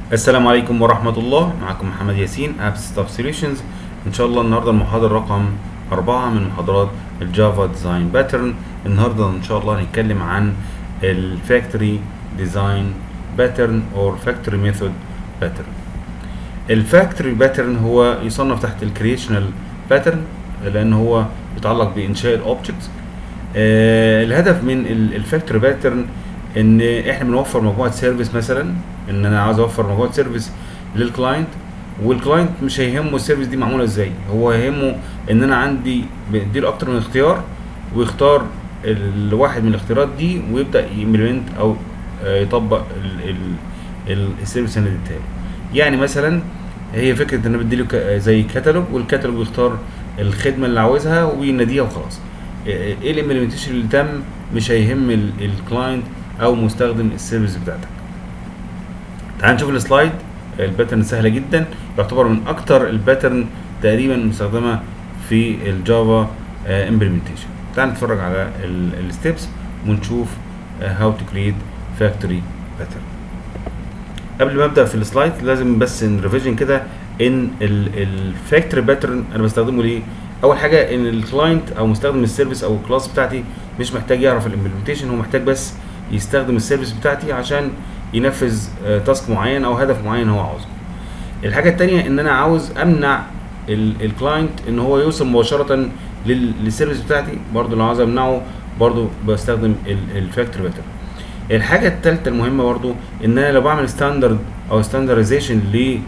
السلام عليكم ورحمة الله معكم محمد ياسين ابس ستاف سوليوشنز ان شاء الله النهارده المحاضرة رقم أربعة من محاضرات الجافا ديزاين باترن النهارده ان شاء الله هنتكلم عن الفاكتوري ديزاين باترن اور فاكتوري ميثود باترن الفاكتوري باترن هو يصنف تحت الكريشنال باترن لان هو يتعلق بانشاء الاوبجكتس آه الهدف من الفاكتوري باترن ان احنا بنوفر مجموعه سيرفيس مثلا ان انا عاوز اوفر مجموعه سيرفيس للكلاينت والكلاينت مش هيهمه السيرفيس دي معموله ازاي هو هيهمه ان انا عندي بديله اكتر من اختيار ويختار الواحد من الاختيارات دي ويبدا يمبلمنت او آه، يطبق السيرفيس اللي اديتها له يعني مثلا هي فكره ان انا بديله ك- زي كتالوج والكتالوج يختار الخدمه اللي عاوزها ويناديها وخلاص ايه الامبلمنتيشن اللي تم مش هيهم الكلاينت او مستخدم السيرفيس بتاعتك تعال نشوف السلايد الباترن سهله جدا يعتبر من اكتر الباترن تقريبا مستخدمه في الجافا امبلمنتيشن تعال نتفرج على الستبس ونشوف هاو تو كريت فاكتوري باترن قبل ما ابدا في السلايد لازم بس نريفيجن كده ان الفاكتوري باترن انا بستخدمه ليه اول حاجه ان الكلاينت او مستخدم السيرفيس او الكلاس بتاعتي مش محتاج يعرف الامبلمنتيشن هو محتاج بس يستخدم السيرفيس بتاعتي عشان ينفذ تاسك معين او هدف معين هو عاوزه الحاجه التانية ان انا عاوز امنع الكلاينت ان هو يوصل مباشره لل- للسيرفيس بتاعتي برضو لو عاوز امنعه برضو بستخدم الفاكتوري باترن الحاجه الثالثه المهمه برضو ان انا لو بعمل ستاندرد او ستاندرديزيشن ل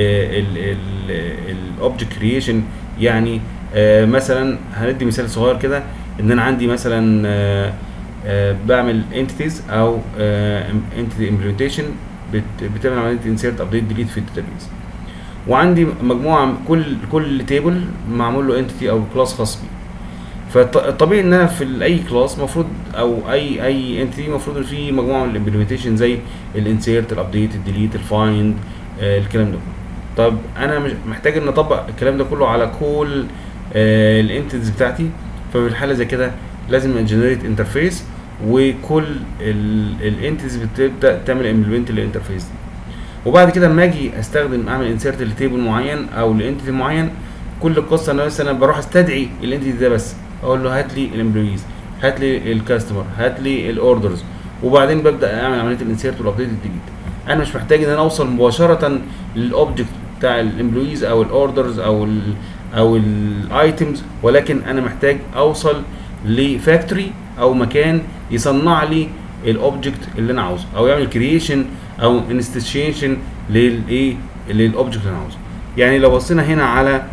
الاوبجكت كرييشن يعني آه، مثلا هندي مثال صغير كده ان انا عندي مثلا آه، آه، بعمل انتيتيز او انتيتي امبلمنتيشن بتعمل عمليه انسيرت ابديت ديليت في الداتابيز وعندي مجموعه كل كل تيبل معمول له انتيتي او كلاس خاص بيه فالطبيعي ان انا في ال- اي كلاس المفروض او اي اي انتيتي المفروض ان في مجموعه من الامبلمنتيشن زي الانسيرت الابديت الديليت الفايند الكلام ده كله طب انا مش محتاج ان اطبق الكلام ده كله على كل الانتيتيز بتاعتي ففي الحاله زي كده لازم انجنريت انترفيس وكل الانتيتيز بتبدا تعمل امبلمنت للانترفيس دي وبعد كده لما اجي استخدم اعمل انسيرت لتيبل معين او لانتيتي معين كل القصه ان انا مثلا بروح استدعي الانتيتي ده بس اقول له هات لي الامبلويز هات لي الكاستمر هات لي الاوردرز وبعدين ببدا اعمل عمليه الانسيرت والابديت الديليت انا مش محتاج ان انا اوصل مباشره للاوبجكت بتاع الامبلويز او الاوردرز او ال او الايتمز ولكن انا محتاج اوصل لفاكتوري او مكان يصنع لي الاوبجكت اللي انا عاوزه او يعمل كرييشن او انستيشن للايه للاوبجكت اللي انا عاوزه يعني لو بصينا هنا على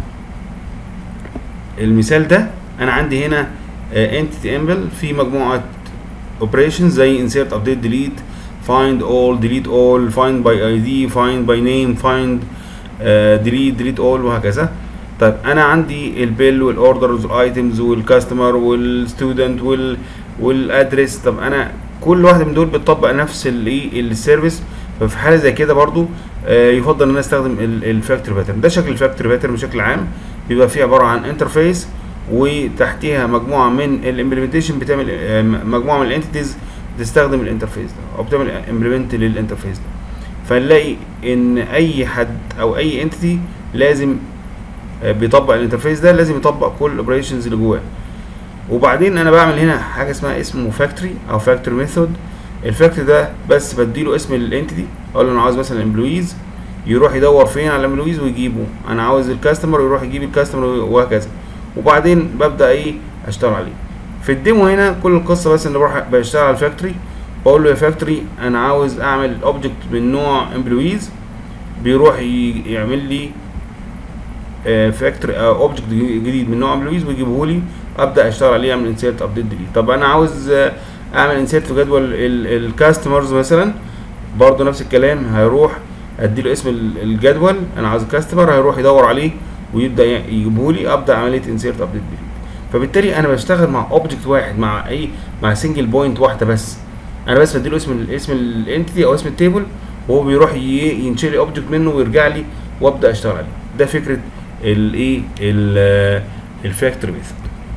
المثال ده انا عندي هنا انتيتي امبل في مجموعه اوبريشنز زي insert update delete find all delete all find by id find by name find uh, delete delete all وهكذا طيب انا عندي البيل والاوردرز والايتمز والكاستمر والستودنت وال والادرس طب انا كل واحده من دول بتطبق نفس الايه السيرفيس ففي حاله زي كده برضو آه، يفضل ان انا استخدم الفاكتوري باترن ده شكل الفاكتوري باترن بشكل عام بيبقى فيه عباره عن انترفيس وتحتيها مجموعه من الامبلمنتيشن بتعمل آه، مجموعه من الانتيتيز بتستخدم الانترفيس ده او بتعمل امبلمنت للانترفيس ده فنلاقي ان اي حد او اي انتيتي لازم آه، بيطبق الانترفيس ده لازم يطبق كل الاوبريشنز اللي جواه وبعدين انا بعمل هنا حاجه اسمها اسمه فاكتوري او فاكتوري ميثود الفاكتوري ده بس بديله اسم الانتيتي اقول له انا عاوز مثلا امبلويز يروح يدور فين على الامبلويز ويجيبه انا عاوز الكاستمر يروح يجيب الكاستمر وهكذا وبعدين ببدا ايه اشتغل عليه في الديمو هنا كل القصه بس ان بروح بشتغل على الفاكتوري بقول له يا فاكتوري انا عاوز اعمل اوبجكت من نوع امبلويز بيروح ي- يعمل لي فاكتوري اوبجكت جديد من نوع امبلويز ويجيبه لي ابدا اشتغل عليه اعمل انسيرت ابديت ديليت طب انا عاوز آه، اعمل انسيرت في جدول الكاستمرز مثلا برضو نفس الكلام هيروح ادي له اسم ال- الجدول انا عاوز الكاستمر هيروح يدور عليه ويبدا يجيبه لي ابدا عمليه انسيرت ابديت ديليت فبالتالي انا بشتغل مع اوبجكت واحد مع اي مع سنجل بوينت واحده بس انا بس بديله اسم ال اسم الانتيتي او اسم التيبل وهو بيروح ي- ينشئ لي اوبجكت منه ويرجع لي وابدا اشتغل عليه ده فكره الايه الفاكتوري ميثود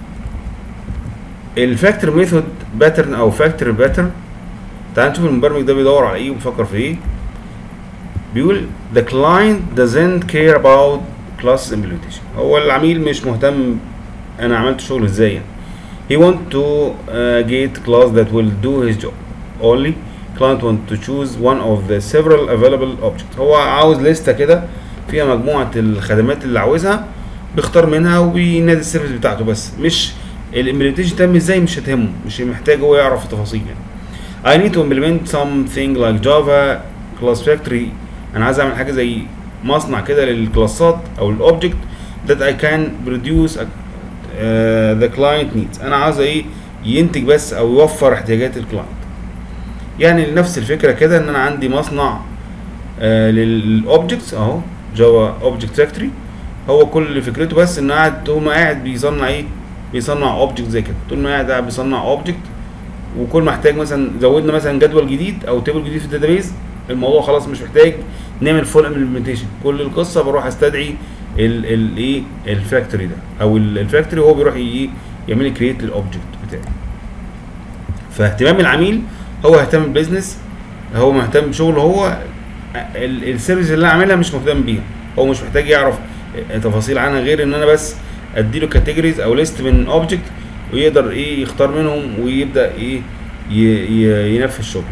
الفاكتور ميثود باترن او فاكتور باترن تعال نشوف المبرمج ده بيدور على ايه وبيفكر في ايه بيقول the client doesn't care about class implementation هو العميل مش مهتم انا عملت شغل ازاي يعني. he want to uh, get class that will do his job only client want to choose one of the several available objects هو عاوز لستة كده فيها مجموعة الخدمات اللي عاوزها بيختار منها وبينادي السيرفيس بتاعته بس مش الامبلمنتيشن تم ازاي مش هتهمه مش محتاج هو يعرف التفاصيل يعني I need to implement something like Java class factory انا عايز اعمل حاجه زي مصنع كده للكلاسات او الاوبجكت that I can produce uh, the client needs انا عاوز ايه ينتج بس او يوفر احتياجات الكلاينت يعني نفس الفكره كده ان انا عندي مصنع آه للاوبجكتس اهو جافا اوبجكت فاكتوري هو كل فكرته بس ان قاعد طول ما قاعد بيصنع ايه بيصنع اوبجكت زي كده طول ما قاعد قاعد بيصنع اوبجكت وكل ما احتاج مثلا زودنا مثلا جدول جديد او تيبل جديد في الداتابيز الموضوع خلاص مش محتاج نعمل فول امبلمنتيشن كل القصه بروح استدعي الايه الفاكتوري ده او الفاكتوري هو بيروح ايه يعمل لي كريت للاوبجكت بتاعي فاهتمام العميل هو اهتم بالبيزنس هو مهتم بشغله هو السيرفيس اللي انا عاملها مش مهتم بيها هو مش محتاج يعرف تفاصيل عنها غير ان انا بس اديله كاتيجوريز او ليست من اوبجكت ويقدر ايه يختار منهم ويبدا ايه ينفذ شغله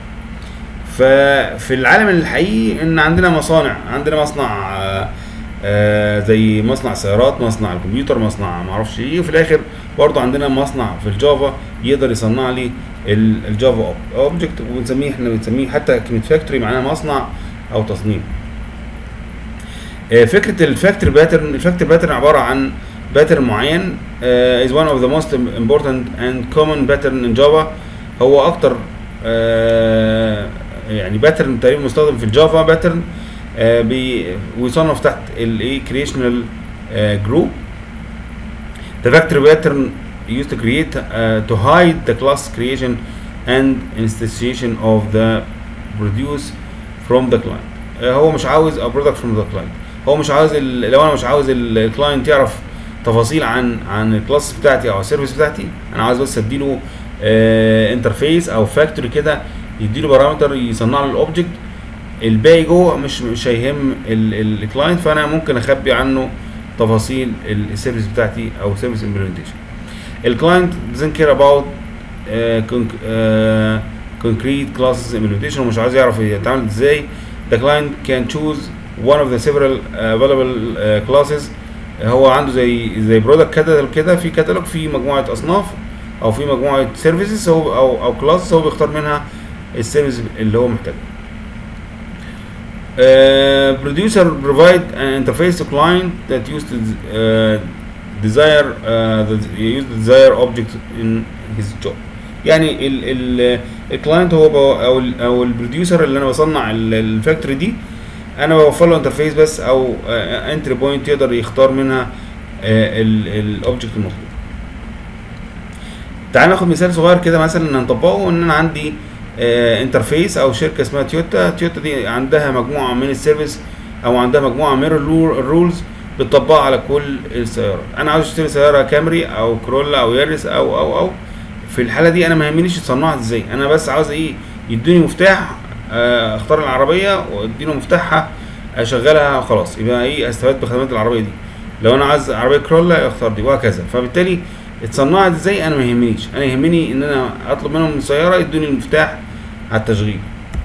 ففي العالم الحقيقي ان عندنا مصانع عندنا مصنع آآ آآ زي مصنع سيارات مصنع الكمبيوتر مصنع معرفش ايه وفي الاخر برضو عندنا مصنع في الجافا يقدر يصنع لي الجافا اوبجكت وبنسميه احنا بنسميه حتى كلمه فاكتوري معناها مصنع او تصنيع فكره الفاكتوري باترن الفاكتوري باترن عباره عن باترن معين uh, is one of the most important and common pattern in Java هو اكتر uh, يعني باترن تقريبا مستخدم في الجافا باترن uh, ويصنف تحت الايه creational uh, group the factory pattern used to create uh, to hide the class creation and instantiation of the produce from the client uh, هو مش عاوز a product from the client هو مش عاوز لو انا مش عاوز الكلاينت يعرف تفاصيل عن عن الكلاس بتاعتي او السيرفيس بتاعتي انا عاوز بس اديله آه انترفيس او فاكتوري كده يديله بارامتر يصنع له الاوبجكت الباقي جوه مش مش هيهم الكلاينت فانا ممكن اخبي عنه تفاصيل السيرفيس بتاعتي او سيرفيس امبلمنتيشن الكلاينت doesn't care about concrete classes implementation ومش عايز يعرف يتعامل ازاي the client can choose one of the several available uh, classes هو عنده زي زي برودكت كاتالوج كده في كاتالوج في مجموعه اصناف او في مجموعه سيرفيسز هو او او كلاس هو بيختار منها السيرفيس اللي هو محتاجه. Uh, producer provide an interface to client that used to uh, desire uh, the use the desire object in his job. يعني ال ال الكلاينت هو او ال او البروديوسر اللي انا بصنع الفاكتوري دي انا بوفر له انترفيس بس او انتري بوينت يقدر يختار منها الاوبجكت المطلوب تعال ناخد مثال صغير كده مثلا هنطبقه ان انا عندي انترفيس او شركه اسمها تويوتا تويوتا دي عندها مجموعه من السيرفيس او عندها مجموعه من الرولز بتطبقها على كل السيارات انا عاوز اشتري سياره كامري او كرولا او يارس او او او في الحاله دي انا ما يهمنيش اتصنعت ازاي انا بس عاوز ايه يدوني مفتاح اختار العربيه واديله مفتاحها اشغلها خلاص يبقى ايه استفاد بخدمات العربيه دي لو انا عايز عربيه كرولا اختار دي وهكذا فبالتالي اتصنعت ازاي انا ما يهمنيش انا يهمني ان انا اطلب منهم السياره يدوني المفتاح على التشغيل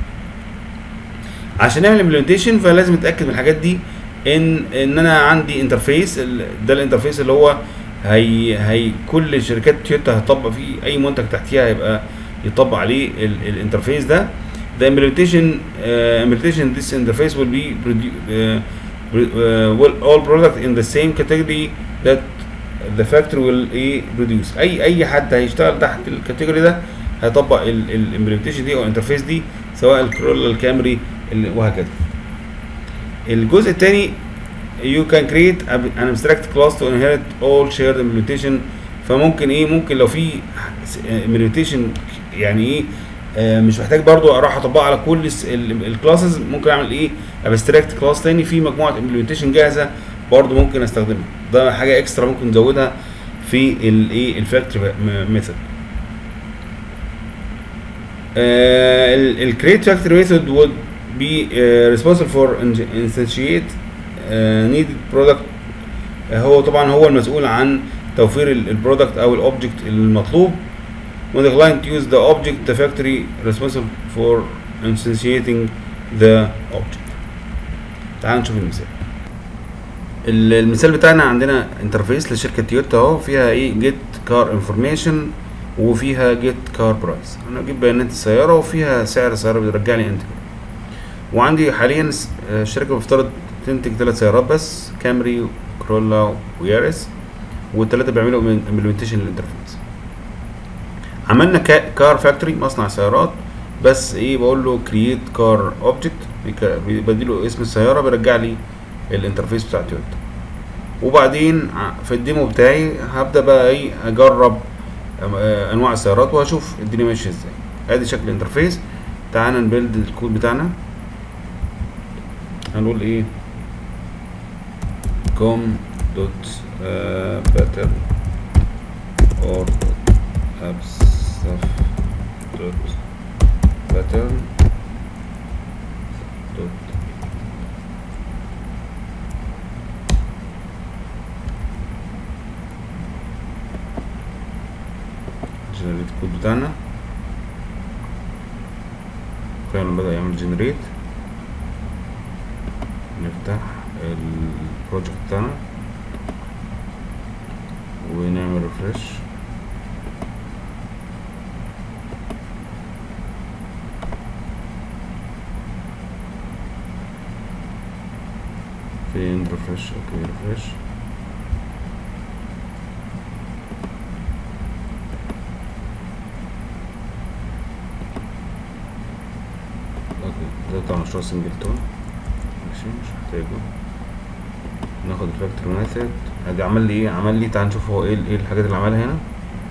عشان نعمل امبلمنتيشن فلازم اتاكد من الحاجات دي ان ان انا عندي انترفيس ده الانترفيس اللي هو هي هي كل شركات تويوتا هتطبق فيه اي منتج تحتيها هيبقى يطبق عليه الانترفيس ده the implementation uh, implementation this interface will be uh, uh, will all product in the same category that the factory will produce اي اي حد هيشتغل تحت الكاتيجوري ده هيطبق الامبلمنتيشن دي او الانترفيس دي سواء الكرولا الكامري وهكذا الجزء الثاني you can create an abstract class to inherit all shared implementation فممكن ايه ممكن لو في implementation يعني ايه آه مش محتاج برضو اروح اطبقها على كل الكلاسز ممكن اعمل ايه ابستراكت كلاس تاني في مجموعه امبلمنتيشن جاهزه برضو ممكن استخدمها ده حاجه اكسترا ممكن نزودها في الايه الفاكتوري ميثود الكريت فاكتوري ميثود would be uh, responsible for in- instantiate uh, needed product uh, هو طبعا هو المسؤول عن توفير البرودكت او الاوبجكت المطلوب when the client use the object the factory responsible for instantiating the object تعال نشوف المثال ال- المثال بتاعنا عندنا انترفيس لشركه تويوتا اهو فيها ايه جيت كار انفورميشن وفيها جيت كار برايس انا اجيب بيانات السياره وفيها سعر السياره بيرجع لي انت وعندي حاليا س- آه، الشركه مفترض تنتج ثلاث سيارات بس كامري وكرولا ويارس والثلاثه بيعملوا امبلمنتيشن للانترفيس عملنا كا- كار فاكتوري مصنع سيارات بس ايه بقول له كرييت كار اوبجكت بديله اسم السياره بيرجع لي الانترفيس بتاع تويوتا وبعدين ع- في الديمو بتاعي هبدا بقى ايه اجرب أم- آه، انواع السيارات واشوف الدنيا ماشيه ازاي ادي شكل الانترفيس تعالى نبيلد الكود بتاعنا هنقول ايه com dot uh, pattern or apps dot pattern dot جنريت الكود بتاعنا فعلا بدأ يعمل جنريت نفتح البروجكت بتاعنا ونعمل ريفرش فين ريفرش اوكي ريفرش اوكي ده بتاع مشروع سنجلتون ماشي مش محتاجه ناخد الفاكتور ميثود ادي عمل لي ايه عمل لي تعال نشوف هو ايه ايه الحاجات اللي عملها هنا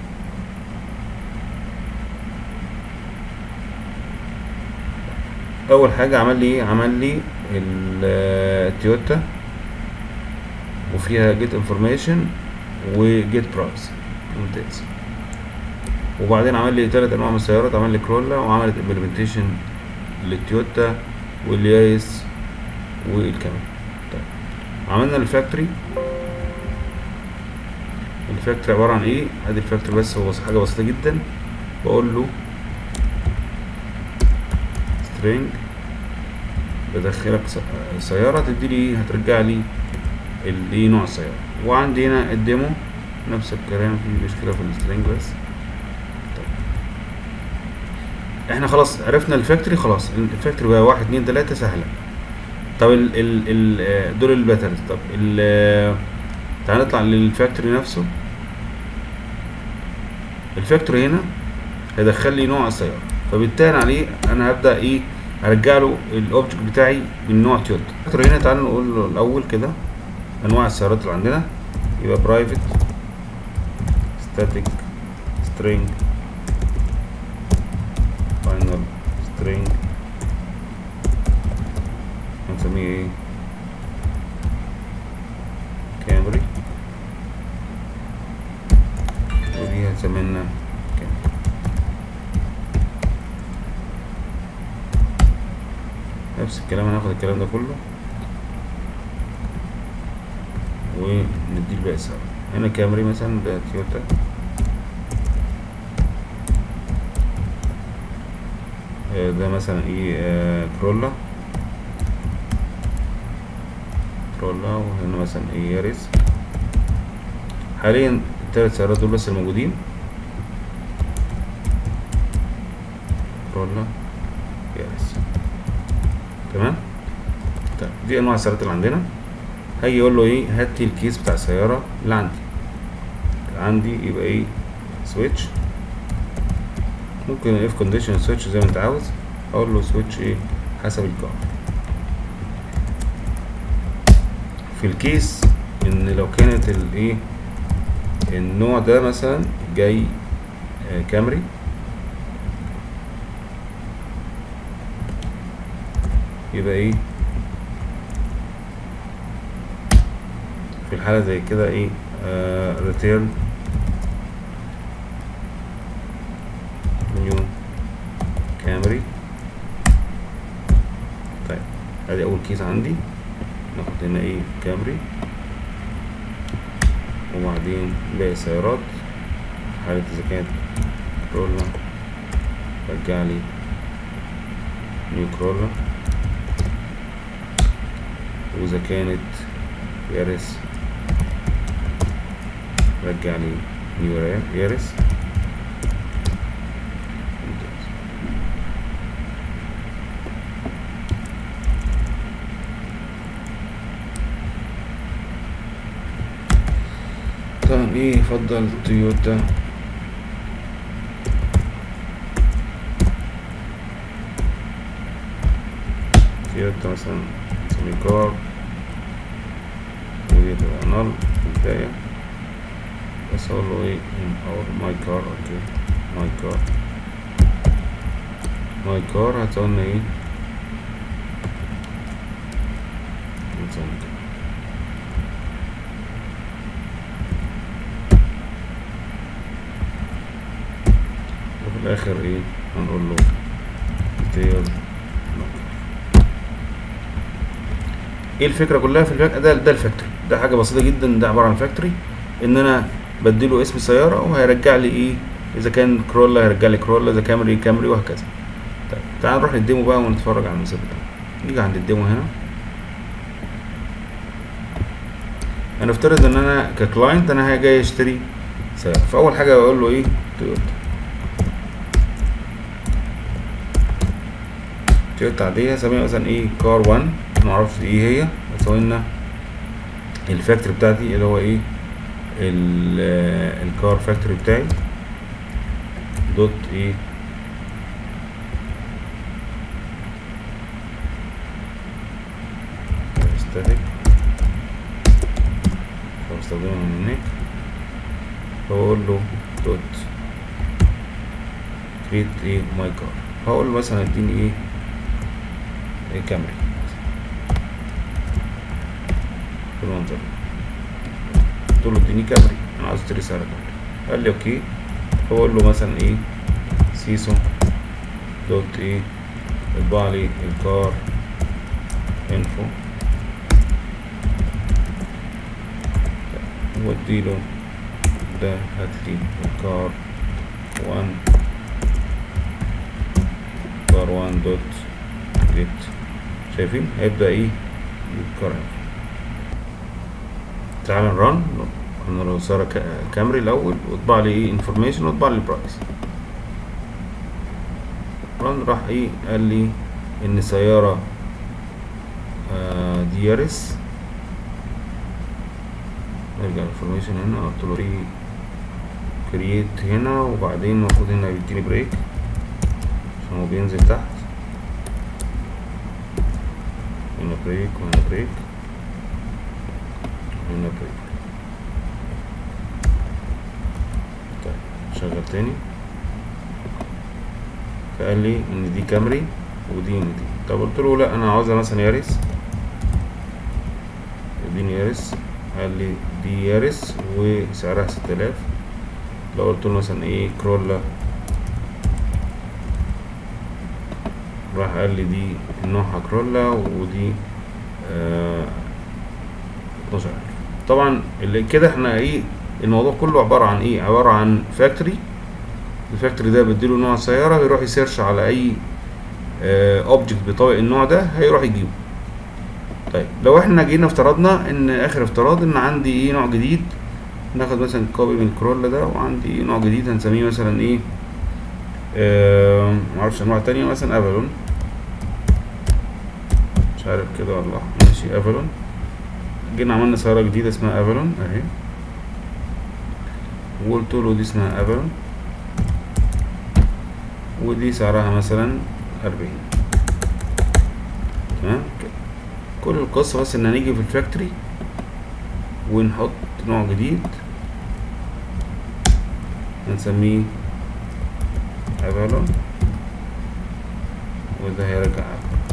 اول حاجه عمل لي ايه عمل لي التويوتا وفيها جيت انفورميشن وجيت برايس ممتاز وبعدين عمل لي ثلاث انواع من السيارات عمل لي كرولا وعملت امبلمنتيشن للتويوتا والياس والكاميرا طيب عملنا الفاكتوري الفاكتوري عبارة عن ايه ادي الفاكتوري بس هو حاجة بسيطة جدا بقول له string بدخلك س- سيارة تدي لي ايه هترجع لي ال- ايه نوع السيارة وعندي هنا الديمو نفس الكلام في مشكلة في السترينج بس احنا خلاص عرفنا الفاكتوري خلاص الفاكتوري بقى واحد اتنين تلاتة سهلة طب ال ال ال آه، دول الباترنز طب ال آه، تعال نطلع للفاكتوري نفسه الفاكتوري هنا هيدخل لي نوع السيارة فبالتالي عليه انا هبدأ ايه ارجع له الاوبجكت بتاعي من نوع تويوتا الفاكتوري هنا تعال نقول له الاول كده انواع السيارات اللي عندنا يبقى برايفت static string final string هنسميه ايه كامري ودي هنسميها لنا كامري نفس الكلام هناخد الكلام ده كله ونديه الباقي سوا هنا كامري مثلا ده تويوتا آه، ده مثلا ايه آه كرولا كرولا وهنا مثلا ايه يارس حاليا التلات سيارات دول بس الموجودين كرولا يارس تمام طيب دي انواع السيارات اللي عندنا هيجي يقول له ايه هات لي الكيس بتاع السياره اللي عندي عندي يبقى ايه سويتش ممكن اف كونديشن سويتش زي ما انت عاوز اقول له سويتش ايه حسب الكار في الكيس ان لو كانت الايه النوع ده مثلا جاي آه، كامري يبقى ايه في الحالة زي كده ايه ريتيرن نيو كامري طيب ادي اول كيس عندي ناخد هنا ايه كامري وبعدين باقي السيارات حالة اذا كانت كرولا رجع لي نيو كرولا واذا كانت يارس رجع لي نيو يارس ممتاز طبعا ايه يفضل تويوتا تويوتا مثلا نسميه كار ودي تبقى نل في البداية بس اقول له ايه اور ماي كار اوكي ماي كار ماي كار هتقولنا ايه نسمي كده وفي الاخر ايه هنقول له detail ايه الفكره كلها في الفك... ده ده الفاكتوري ده حاجه بسيطه جدا ده عباره عن فاكتوري ان انا بديله اسم السياره وهيرجع لي ايه اذا كان كرولا هيرجع لي كرولا اذا كامري كامري وهكذا طيب تعال نروح للديمو بقى ونتفرج على المثال ده نيجي عند الديمو هنا هنفترض ان انا ككلاينت انا جاي اشتري سياره فاول حاجه بقول له ايه تويوتا تويوتا عاديه اسميها مثلا ايه كار 1 معرفش ايه هي بس هو لنا الفاكتوري بتاعتي اللي هو ايه الكار فاكتوري بتاعي دوت ايه ستاتيك بستخدمها من هناك بقول له دوت كريت ايه ماي كار هقول له مثلا اديني ايه, إيه كامري بالمنظر قلت له اديني كامري انا عاوز اشتري سعر كامري قال لي اوكي بقول له مثلا ايه سيسو دوت ايه اطبع لي الكار انفو واديله ده هاتلي الكار وان كار وان دوت جيت شايفين هيبدأ ايه الكار تعال نرن قلنا له سارة كامري الاول واطبع لي ايه انفورميشن واطبع لي البرايس رن راح ايه قال لي ان سيارة آه ديارس نرجع الانفورميشن هنا قلت له ايه كرييت هنا وبعدين المفروض هنا يديني بريك عشان هو بينزل تحت هنا بريك وهنا بريك هنا بريك طيب شغل تاني فقال لي ان دي كامري ودي ان دي طب قلت له لا انا عاوزها مثلا يارس اديني يارس قال لي دي يارس وسعرها ستة آلاف لو قلت له مثلا ايه كرولا راح قال لي دي نوعها كرولا ودي آه 12 طبعا اللي كده احنا ايه الموضوع كله عبارة عن ايه عبارة عن فاكتوري الفاكتوري ده بديله نوع سيارة يروح يسيرش على اي اوبجكت بطابق النوع ده هيروح يجيبه طيب لو احنا جينا افترضنا ان اخر افتراض ان عندي ايه نوع جديد ناخد مثلا كوبي من الكرولا ده وعندي نوع جديد هنسميه مثلا ايه آه معرفش انواع تانية مثلا افالون مش عارف كده والله ماشي افالون جينا عملنا سيارة جديدة اسمها افالون اهي وقلت له دي اسمها افالون ودي سعرها مثلا أربعين تمام كل القصة بس ان هنيجي في الفاكتوري ونحط نوع جديد هنسميه افالون وده هيرجع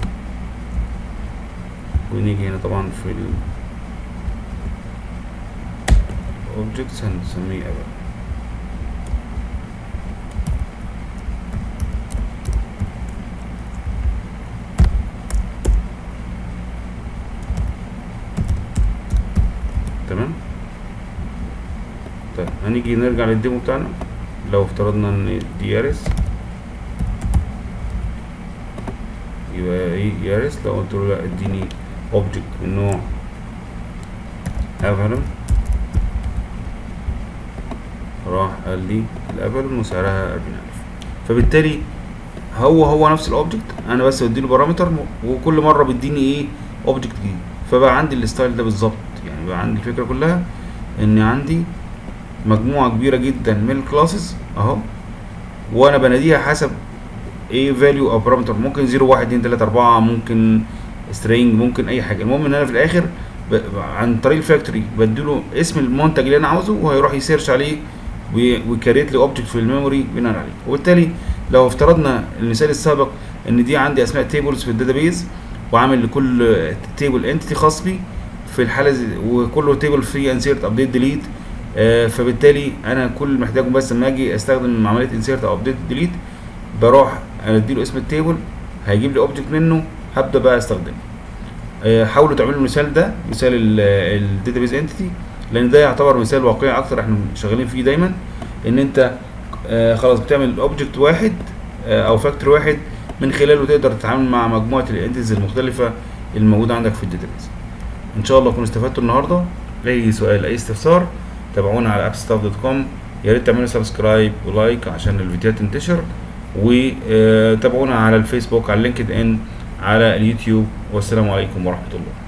ونيجي هنا طبعا في ال objects هنسميه افالون هنيجي نرجع للديمو بتاعنا لو افترضنا ان دي يارس يبقى ايه يارس لو قلت له لا اديني اوبجكت من نوع افالون راح قال لي الافالون وسعرها أربعين ألف فبالتالي هو هو نفس الاوبجكت انا بس بديله بارامتر وكل مره بيديني ايه اوبجكت جديد فبقى عندي الستايل ده بالظبط يعني بقى عندي الفكره كلها ان عندي مجموعه كبيره جدا من الكلاسز اهو وانا بناديها حسب ايه فاليو او بارامتر ممكن 0 1 2 3 4 ممكن سترينج ممكن اي حاجه المهم ان انا في الاخر ب... عن طريق الفاكتوري بديله اسم المنتج اللي انا عاوزه وهيروح يسيرش عليه ويكريت لي اوبجكت في الميموري بناء عليه وبالتالي لو افترضنا المثال السابق ان دي عندي اسماء تيبلز في الداتابيز وعامل لكل تيبل انتيتي خاص بي في الحاله زي وكله تيبل فري انسيرت ابديت ديليت فبالتالي انا كل اللي محتاجه بس لما اجي استخدم عمليه انسيرت او ابديت ديليت بروح اديله اسم التيبل هيجيب لي اوبجكت منه هبدا بقى استخدمه آه حاولوا تعملوا المثال ده مثال الداتابيز انتيتي لان ده يعتبر مثال واقعي اكتر احنا شغالين فيه دايما ان انت آه خلاص بتعمل اوبجكت واحد آه او فاكتور واحد من خلاله تقدر تتعامل مع مجموعه الانتيز المختلفه الموجوده عندك في الداتابيز ان شاء الله تكونوا استفدتوا النهارده اي سؤال اي استفسار تابعونا على appstaff.com يا ريت تعملوا سبسكرايب ولايك عشان الفيديوهات تنتشر وتابعونا على الفيسبوك على لينكد ان على اليوتيوب والسلام عليكم ورحمه الله